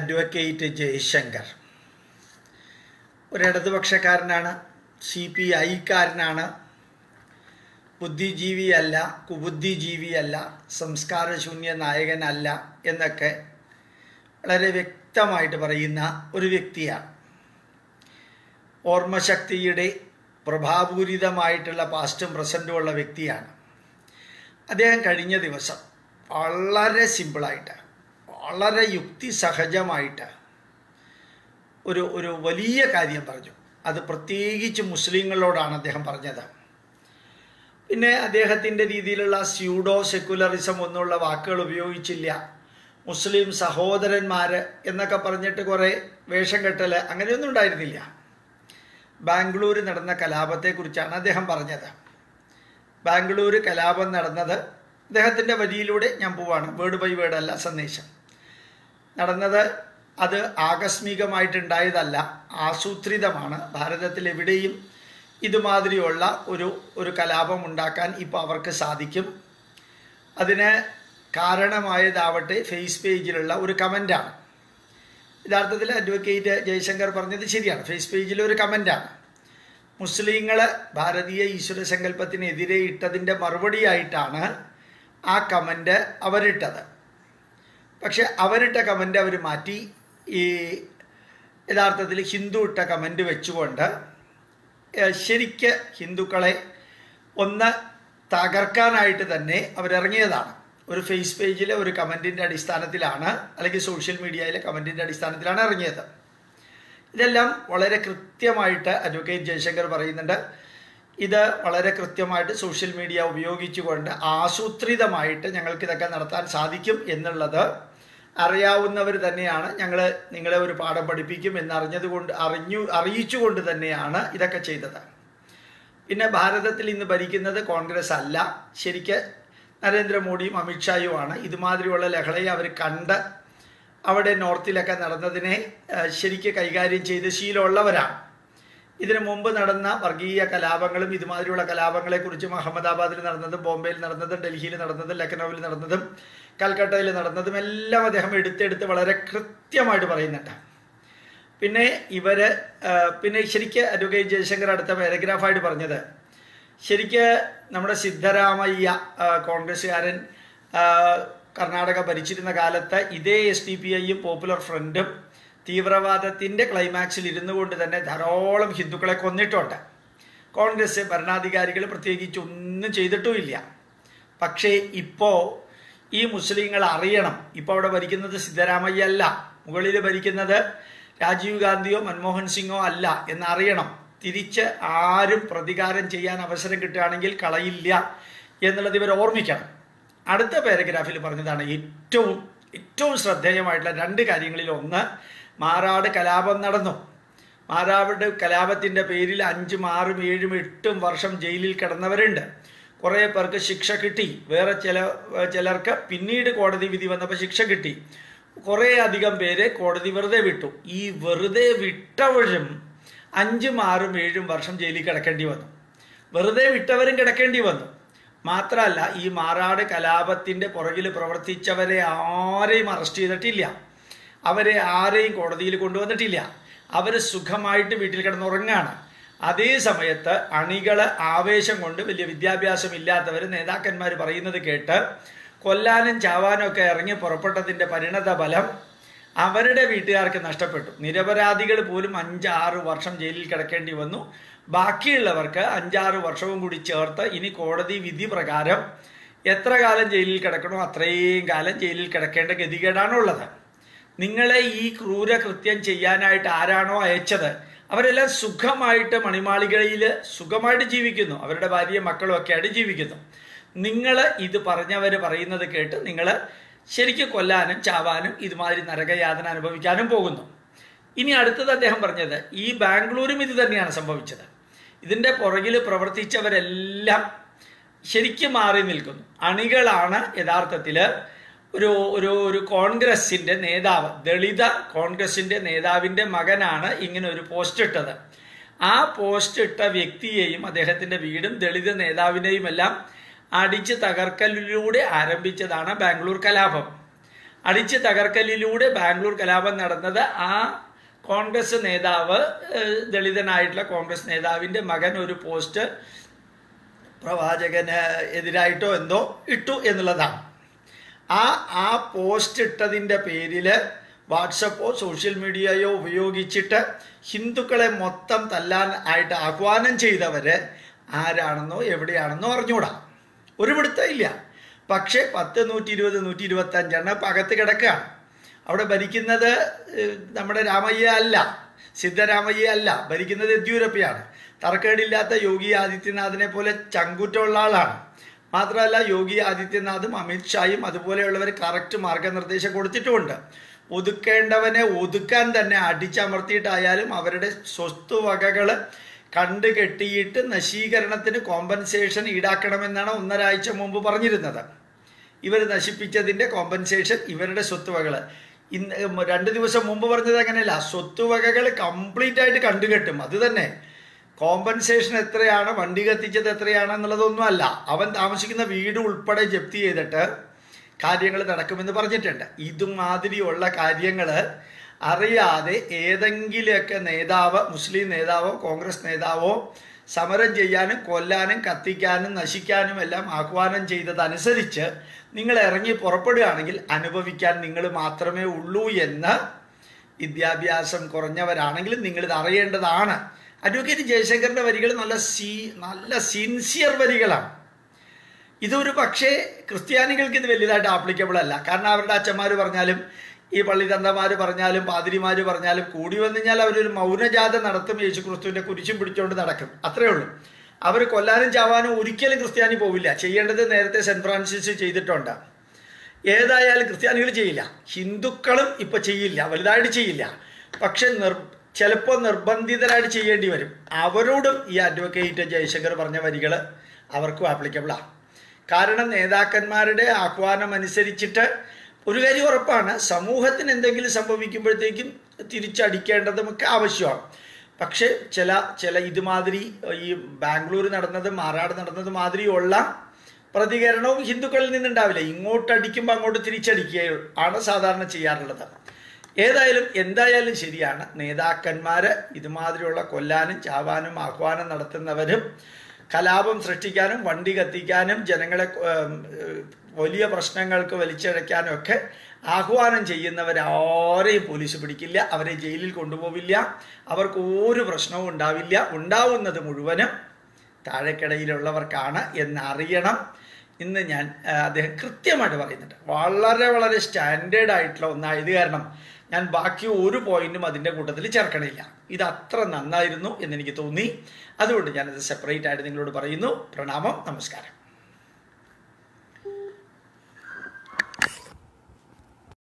advocate Jaishankar ഒരു ഇടതുപക്ഷക്കാരനാണ് C P ഐക്കാരനാണ് ബുദ്ധിജീവിയല്ല കുബുദ്ധിജീവിയല്ല സംസ്കാരശൂന്യ നായകനല്ല എന്നൊക്കെ വളരെ വ്യക്തമായിട്ട് പറയുന്ന ഒരു വ്യക്തിയാണ് ഓർമ്മശക്തിയുടെ പ്രഭാപൂരിതമായിട്ടുള്ള പാസ്റ്റും പ്രസൻറ്റും ഉള്ള വ്യക്തിയാണ് അദ്ദേഹം കഴിഞ്ഞ ദിവസം വളരെ സിമ്പിളായിട്ട് വളരെ യുക്തിസഹജമായിട്ട് ഒരു ഒരു വലിയ കാര്യം പറഞ്ഞു അത് പ്രത്യേകിച്ച് മുസ്ലിങ്ങളോടാണ് അദ്ദേഹം പറഞ്ഞത് പിന്നെ അദ്ദേഹത്തിൻ്റെ രീതിയിലുള്ള സ്യൂഡോ സെക്കുലറിസം ഒന്നുള്ള വാക്കുകൾ ഉപയോഗിച്ചില്ല മുസ്ലിം സഹോദരന്മാർ എന്നൊക്കെ പറഞ്ഞിട്ട് കുറേ വേഷം കെട്ടൽ അങ്ങനെയൊന്നും ഉണ്ടായിരുന്നില്ല ബാംഗ്ലൂർ നടന്ന കലാപത്തെക്കുറിച്ചാണ് അദ്ദേഹം പറഞ്ഞത് ബാംഗ്ലൂർ കലാപം നടന്നത് അദ്ദേഹത്തിൻ്റെ വരിയിലൂടെ ഞാൻ പോവാണ് വേർഡ് ബൈ വേർഡ് അല്ല സന്ദേശം നടന്നത് അത് ആകസ്മികമായിട്ടുണ്ടായതല്ല ആസൂത്രിതമാണ് ഭാരതത്തിൽ എവിടെയും ഇതുമാതിരിയുള്ള ഒരു ഒരു കലാപം ഉണ്ടാക്കാൻ ഇപ്പോൾ അവർക്ക് സാധിക്കും അതിന് കാരണമായതാവട്ടെ ഫേസ് പേജിലുള്ള ഒരു കമൻ്റാണ് യഥാർത്ഥത്തിൽ അഡ്വക്കേറ്റ് ജയശങ്കർ പറഞ്ഞത് ശരിയാണ് ഫേസ് പേജിൽ ഒരു കമൻ്റാണ് മുസ്ലിങ്ങൾ ഭാരതീയ ഈശ്വര സങ്കല്പത്തിനെതിരെ ഇട്ടതിൻ്റെ മറുപടിയായിട്ടാണ് ആ കമൻ്റ് അവരിട്ടത് പക്ഷെ അവരിട്ട കമൻ്റ് അവർ മാറ്റി ഈ യഥാർത്ഥത്തിൽ ഹിന്ദു ഇട്ട കമൻ്റ് വെച്ചുകൊണ്ട് ശരിക്ക് ഹിന്ദുക്കളെ ഒന്ന് തകർക്കാനായിട്ട് തന്നെ അവരിറങ്ങിയതാണ് ഒരു ഫേസ് പേജിലെ ഒരു കമൻറ്റിൻ്റെ അടിസ്ഥാനത്തിലാണ് അല്ലെങ്കിൽ സോഷ്യൽ മീഡിയയിലെ കമൻറ്റിൻ്റെ അടിസ്ഥാനത്തിലാണ് ഇറങ്ങിയത് ഇതെല്ലാം വളരെ കൃത്യമായിട്ട് അഡ്വക്കേറ്റ് ജയശങ്കർ പറയുന്നുണ്ട് ഇത് വളരെ കൃത്യമായിട്ട് സോഷ്യൽ മീഡിയ ഉപയോഗിച്ചുകൊണ്ട് ആസൂത്രിതമായിട്ട് ഞങ്ങൾക്ക് ഇതൊക്കെ നടത്താൻ സാധിക്കും എന്നുള്ളത് അറിയാവുന്നവർ തന്നെയാണ് ഞങ്ങൾ നിങ്ങളെ ഒരു പാഠം പഠിപ്പിക്കും എന്നറിഞ്ഞതുകൊണ്ട് അറിഞ്ഞു അറിയിച്ചുകൊണ്ട് തന്നെയാണ് ഇതൊക്കെ ചെയ്തത് പിന്നെ ഭാരതത്തിൽ ഇന്ന് ഭരിക്കുന്നത് കോൺഗ്രസ് അല്ല ശരിക്ക് നരേന്ദ്രമോദിയും അമിത്ഷായുമാണ് ഇതുമാതിരിയുള്ള ലഹളയെ അവർ കണ്ട് അവിടെ നോർത്തിലൊക്കെ നടന്നതിനെ ശരിക്ക് കൈകാര്യം ചെയ്ത് ശീലമുള്ളവരാണ് ഇതിനു മുമ്പ് നടന്ന വർഗീയ കലാപങ്ങളും ഇതുമാതിരിയുള്ള കലാപങ്ങളെക്കുറിച്ചും അഹമ്മദാബാദിൽ നടന്നതും ബോംബെയിൽ നടന്നതും ഡൽഹിയിൽ നടന്നതും ലക്നൌവിൽ നടന്നതും കൽക്കട്ടയിൽ നടന്നതും എല്ലാം അദ്ദേഹം എടുത്തെടുത്ത് വളരെ കൃത്യമായിട്ട് പറയുന്നുണ്ട് പിന്നെ ഇവര് പിന്നെ ശരിക്ക് അഡ്വക്കേറ്റ് ജയശങ്കർ അടുത്ത പാരഗ്രാഫായിട്ട് പറഞ്ഞത് ശരിക്ക് നമ്മുടെ സിദ്ധരാമയ്യ കോൺഗ്രസ്സുകാരൻ കർണാടക ഭരിച്ചിരുന്ന കാലത്ത് ഇതേ എസ് ഡി പി ഐയും പോപ്പുലർ ഫ്രണ്ടും തീവ്രവാദത്തിൻ്റെ ക്ലൈമാക്സിൽ ഇരുന്നു കൊണ്ട് തന്നെ ധാരാളം ഹിന്ദുക്കളെ കൊന്നിട്ടുണ്ട് കോൺഗ്രസ് ഭരണാധികാരികൾ പ്രത്യേകിച്ച് ഒന്നും ചെയ്തിട്ടുമില്ല പക്ഷേ ഇപ്പോൾ ഈ മുസ്ലിങ്ങൾ അറിയണം ഇപ്പോൾ അവിടെ ഭരിക്കുന്നത് സിദ്ധരാമയ്യ അല്ല മുകളിൽ ഭരിക്കുന്നത് രാജീവ് ഗാന്ധിയോ മൻമോഹൻ സിംഗോ അല്ല എന്നറിയണം തിരിച്ച് ആരും പ്രതികാരം ചെയ്യാൻ അവസരം കിട്ടുകയാണെങ്കിൽ കളയില്ല എന്നുള്ളത് ഇവർ ഓർമ്മിക്കണം അടുത്ത പാരഗ്രാഫിൽ പറഞ്ഞതാണ് ഏറ്റവും ഏറ്റവും ശ്രദ്ധേയമായിട്ടുള്ള രണ്ട് കാര്യങ്ങളിൽ ഒന്ന് മാറാട് കലാപം നടന്നു മാറാട് കലാപത്തിൻ്റെ പേരിൽ അഞ്ചും ആറും ഏഴും എട്ടും വർഷം ജയിലിൽ കിടന്നവരുണ്ട് കുറേ പേർക്ക് ശിക്ഷ കിട്ടി വേറെ ചില ചിലർക്ക് പിന്നീട് കോടതി വിധി വന്നപ്പോൾ ശിക്ഷ കിട്ടി കുറേ അധികം പേരെ കോടതി വെറുതെ വിട്ടു ഈ വെറുതെ വിട്ടവരും അഞ്ചും ആറും ഏഴും വർഷം ജയിലിൽ കിടക്കേണ്ടി വന്നു വെറുതെ വിട്ടവരും കിടക്കേണ്ടി വന്നു മാത്രമല്ല ഈ മാറാട് കലാപത്തിൻ്റെ പുറകിൽ പ്രവർത്തിച്ചവരെ ആരെയും അറസ്റ്റ് ചെയ്തിട്ടില്ല അവരെ ആരെയും കോടതിയിൽ കൊണ്ടുവന്നിട്ടില്ല അവർ സുഖമായിട്ട് വീട്ടിൽ കിടന്നുറങ്ങാണ് അതേ സമയത്ത് അണികൾ ആവേശം കൊണ്ട് വലിയ വിദ്യാഭ്യാസം ഇല്ലാത്തവർ നേതാക്കന്മാർ പറയുന്നത് കേട്ട് കൊല്ലാനും ചാവാനും ഒക്കെ ഇറങ്ങി പുറപ്പെട്ടതിൻ്റെ പരിണത ഫലം അവരുടെ വീട്ടുകാർക്ക് നഷ്ടപ്പെട്ടു നിരപരാധികൾ പോലും അഞ്ചാറ് വർഷം ജയിലിൽ കിടക്കേണ്ടി വന്നു ബാക്കിയുള്ളവർക്ക് അഞ്ചാറ് വർഷവും കൂടി ചേർത്ത് ഇനി കോടതി വിധി പ്രകാരം എത്ര കാലം ജയിലിൽ കിടക്കണോ അത്രയും കാലം ജയിലിൽ കിടക്കേണ്ട ഗതികേടാണുള്ളത് നിങ്ങളെ ഈ ക്രൂരകൃത്യം ചെയ്യാനായിട്ട് ആരാണോ അയച്ചത് അവരെല്ലാം സുഖമായിട്ട് മണിമാളികയിൽ സുഖമായിട്ട് ജീവിക്കുന്നു അവരുടെ ഭാര്യയും മക്കളും ഒക്കെ ആയിട്ട് ജീവിക്കുന്നു നിങ്ങൾ ഇത് പറഞ്ഞവർ പറയുന്നത് കേട്ട് നിങ്ങൾ ശരിക്കും കൊല്ലാനും ചാവാനും ഇതുമാതിരി നരകയാതന അനുഭവിക്കാനും പോകുന്നു ഇനി അടുത്തത് അദ്ദേഹം പറഞ്ഞത് ഈ ബാംഗ്ലൂരും ഇത് തന്നെയാണ് സംഭവിച്ചത് ഇതിൻ്റെ പുറകിൽ പ്രവർത്തിച്ചവരെല്ലാം ശരിക്കും മാറി നിൽക്കുന്നു അണികളാണ് യഥാർത്ഥത്തിൽ ഒരു ഒരു ഒരു കോൺഗ്രസിൻ്റെ നേതാവ് ദളിത കോൺഗ്രസിൻ്റെ നേതാവിൻ്റെ മകനാണ് ഇങ്ങനെ ഒരു പോസ്റ്റ് ഇട്ടത് ആ പോസ്റ്റ് ഇട്ട വ്യക്തിയെയും അദ്ദേഹത്തിൻ്റെ വീടും ദളിത് നേതാവിനെയും എല്ലാം അടിച്ച് തകർക്കലിലൂടെ ആരംഭിച്ചതാണ് ബാംഗ്ലൂർ കലാപം അടിച്ച് തകർക്കലിലൂടെ ബാംഗ്ലൂർ കലാപം നടന്നത് ആ കോൺഗ്രസ് നേതാവ് ഏഹ്, ദളിതനായിട്ടുള്ള കോൺഗ്രസ് നേതാവിൻ്റെ മകൻ ഒരു പോസ്റ്റ് പ്രവാചകന് എതിരായിട്ടോ എന്തോ ഇട്ടു എന്നുള്ളതാണ് ആ ആ പോസ്റ്റ് ഇട്ടതിൻ്റെ പേരിൽ വാട്സപ്പോ സോഷ്യൽ മീഡിയയോ ഉപയോഗിച്ചിട്ട് ഹിന്ദുക്കളെ മൊത്തം തല്ലാൻ ആയിട്ട് ആഹ്വാനം ചെയ്തവര് ആരാണെന്നോ എവിടെയാണെന്നോ അറിഞ്ഞൂടാ ഒരു പിടുത്തം ഇല്ല പക്ഷേ പത്ത് നൂറ്റി ഇരുപത് നൂറ്റി ഇരുപത്തി അഞ്ചെണ്ണം ഇപ്പം അകത്ത് കിടക്കുകയാണ് അവിടെ ഭരിക്കുന്നത് ഏഹ്, നമ്മുടെ രാമയ്യ അല്ല സിദ്ധരാമയ്യ അല്ല ഭരിക്കുന്നത് യെദ്യൂരപ്പയാണ് തർക്കേടില്ലാത്ത യോഗി ആദിത്യനാഥിനെ പോലെ ചങ്കുറ്റമുള്ള ആളാണ് മാത്രമല്ല യോഗി ആദിത്യനാഥും അമിത് ഷായും അതുപോലെയുള്ളവർ കറക്റ്റ് മാർഗനിർദ്ദേശം കൊടുത്തിട്ടുമുണ്ട് ഒതുക്കേണ്ടവനെ ഒതുക്കാൻ തന്നെ അടിച്ചമർത്തിയിട്ടായാലും അവരുടെ സ്വത്തുവകകൾ കണ്ടു കെട്ടിയിട്ട് നശീകരണത്തിന് കോമ്പൻസേഷൻ ഈടാക്കണമെന്നാണ് ഒന്നരാഴ്ച മുമ്പ് പറഞ്ഞിരുന്നത് ഇവർ നശിപ്പിച്ചതിൻ്റെ കോമ്പൻസേഷൻ ഇവരുടെ സ്വത്തുവകൾ ഇന്ന് രണ്ട് ദിവസം മുമ്പ് പറഞ്ഞത് അങ്ങനെയല്ല സ്വത്തുവകകൾ കംപ്ലീറ്റ് ആയിട്ട് കണ്ടുകെട്ടും അത് തന്നെ കോമ്പൻസേഷൻ എത്രയാണ് വണ്ടി കത്തിച്ചത് എത്രയാണ് എന്നുള്ളതൊന്നും അല്ല അവൻ താമസിക്കുന്ന വീട് ഉൾപ്പെടെ ജപ്തി ചെയ്തിട്ട് കാര്യങ്ങൾ നടക്കുമെന്ന് പറഞ്ഞിട്ടുണ്ട് ഇതുമാതിരിയുള്ള കാര്യങ്ങൾ അറിയാതെ ഏതെങ്കിലുമൊക്കെ നേതാവ് മുസ്ലിം നേതാവോ കോൺഗ്രസ് നേതാവോ സമരം ചെയ്യാനും കൊല്ലാനും കത്തിക്കാനും നശിക്കാനും എല്ലാം ആഹ്വാനം ചെയ്തതനുസരിച്ച് നിങ്ങൾ ഇറങ്ങി പുറപ്പെടുകയാണെങ്കിൽ അനുഭവിക്കാൻ നിങ്ങൾ മാത്രമേ ഉള്ളൂ എന്ന് വിദ്യാഭ്യാസം കുറഞ്ഞവരാണെങ്കിലും നിങ്ങളിത് അറിയേണ്ടതാണ് അഡ്വക്കേറ്റ് ജയശങ്കറിന്റെ വരികൾ നല്ല സീ നല്ല സിൻസിയർ വരികളാണ് ഇതൊരു പക്ഷേ ക്രിസ്ത്യാനികൾക്ക് ഇത് വലുതായിട്ട് ആപ്ലിക്കബിൾ അല്ല കാരണം അവരുടെ അച്ഛന്മാർ പറഞ്ഞാലും ഈ പള്ളിത്തന്തമാർ പറഞ്ഞാലും പാതിരിമാർ പറഞ്ഞാലും കൂടി വന്നു കഴിഞ്ഞാൽ അവരൊരു മൗനജാഥ നടത്തും യേശു ക്രിസ്തുവിൻ്റെ കുരിശും പിടിച്ചുകൊണ്ട് നടക്കും അത്രേ ഉള്ളൂ അവർ കൊല്ലാനും ചാവാനും ഒരിക്കലും ക്രിസ്ത്യാനി പോവില്ല ചെയ്യേണ്ടത് നേരത്തെ സെൻറ്റ് ഫ്രാൻസിസ് ചെയ്തിട്ടുണ്ട് ഏതായാലും ക്രിസ്ത്യാനികൾ ചെയ്യില്ല ഹിന്ദുക്കളും ഇപ്പൊ ചെയ്യില്ല വലുതായിട്ട് ചെയ്യില്ല പക്ഷെ നിർ ചിലപ്പോൾ നിർബന്ധിതരായിട്ട് ചെയ്യേണ്ടി വരും അവരോടും ഈ അഡ്വക്കേറ്റ് ജയശങ്കർ പറഞ്ഞ വരികൾ അവർക്കും ആപ്ലിക്കബിളാണ് കാരണം നേതാക്കന്മാരുടെ ആഹ്വാനം അനുസരിച്ചിട്ട് ഒരു കാര്യം ഉറപ്പാണ് സമൂഹത്തിന് എന്തെങ്കിലും സംഭവിക്കുമ്പോഴത്തേക്കും തിരിച്ചടിക്കേണ്ടതുമൊക്കെ ആവശ്യമാണ് പക്ഷെ ചില ചില ഇതുമാതിരി ഈ ബാംഗ്ലൂർ നടന്നത് മാറാട് നടന്നത് മാതിരിയുള്ള പ്രതികരണവും ഹിന്ദുക്കളിൽ നിന്നുണ്ടാവില്ല ഇങ്ങോട്ട് അടിക്കുമ്പോൾ അങ്ങോട്ട് തിരിച്ചടിക്കുക ആണ് സാധാരണ ചെയ്യാറുള്ളത് ഏതായാലും എന്തായാലും ശരിയാണ് നേതാക്കന്മാർ ഇതുമാതിരിയുള്ള കൊല്ലാനും ചാവാനും ആഹ്വാനം നടത്തുന്നവരും കലാപം സൃഷ്ടിക്കാനും വണ്ടി കത്തിക്കാനും ജനങ്ങളെ ഏം, ഏഹ്, വലിയ പ്രശ്നങ്ങൾക്ക് വലിച്ചഴയ്ക്കാനും ഒക്കെ ആഹ്വാനം ചെയ്യുന്നവരാരെയും പോലീസ് പിടിക്കില്ല അവരെ ജയിലിൽ കൊണ്ടുപോവില്ല അവർക്ക് ഒരു പ്രശ്നവും ഉണ്ടാവില്ല ഉണ്ടാവുന്നത് മുഴുവനും താഴെക്കിടയിലുള്ളവർക്കാണ് എന്നറിയണം ഇന്ന് ഞാൻ ആ, അദ്ദേഹം കൃത്യമായിട്ട് പറയുന്നുണ്ട് വളരെ വളരെ സ്റ്റാൻഡേർഡ് ആയിട്ടുള്ള ഒന്നായത് കാരണം ഞാൻ ബാക്കി ഒരു പോയിന്റും അതിൻ്റെ കൂട്ടത്തിൽ ചേർക്കണില്ല ഇത് അത്ര നന്നായിരുന്നു എന്നെനിക്ക് തോന്നി അതുകൊണ്ട് ഞാനത് സെപ്പറേറ്റ് ആയിട്ട് നിങ്ങളോട് പറയുന്നു പ്രണാമം നമസ്കാരം